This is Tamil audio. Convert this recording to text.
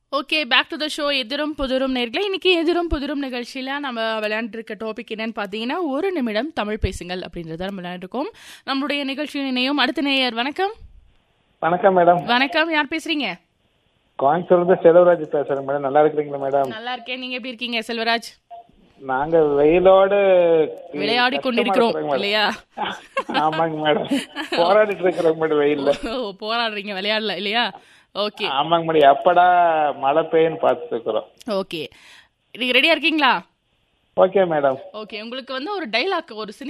Okay back to the show எதிரும் புதிரும் நேர்களே இன்னைக்கு எதிரும் புதிரும் நிகழ்ச்சியில நம்ம விளையாண்டு இருக்க டாபிக் என்னன்னு பார்த்தீங்கன்னா ஒரு நிமிடம் தமிழ் பேசுங்கள் அப்படின்றத நம்ம விளையாண்டுருக்கோம் நம்மளுடைய நிகழ்ச்சியின் இணையும் அடுத்த நேயர் வணக்கம் வணக்கம் மேடம் வணக்கம் யார் பேசுறீங்க கோயம்புத்தூர்ல இருந்து செல்வராஜ் பேசுறேன் மேடம் நல்லா இருக்கிறீங்களா மேடம் நல்லா இருக்கேன் நீங்க எப்படி இருக்கீங்க செல்வராஜ் நாங்க வெயிலோடு விளையாடி கஷ்டமா கொண்டிருக்கிறோம் இருக்கிறோங்க மேடம். இல்லையா ஆமாங்க மேடம் போராடிட்டு இருக்கிறோங்க மேடம் வெயில்ல ஓ, போராடுறீங்க விளையாடல இல்லையா ஓகே ஆமாங்க மேடம் எப்படா மழை பெய்யுன்னு பார்த்துட்டு இருக்கிறோம் ஓகே நீங்க ரெடியா இருக்கீங்களா ஓகே மேடம் ஓகே உங்களுக்கு வந்து ஒரு டைலாக் ஒரு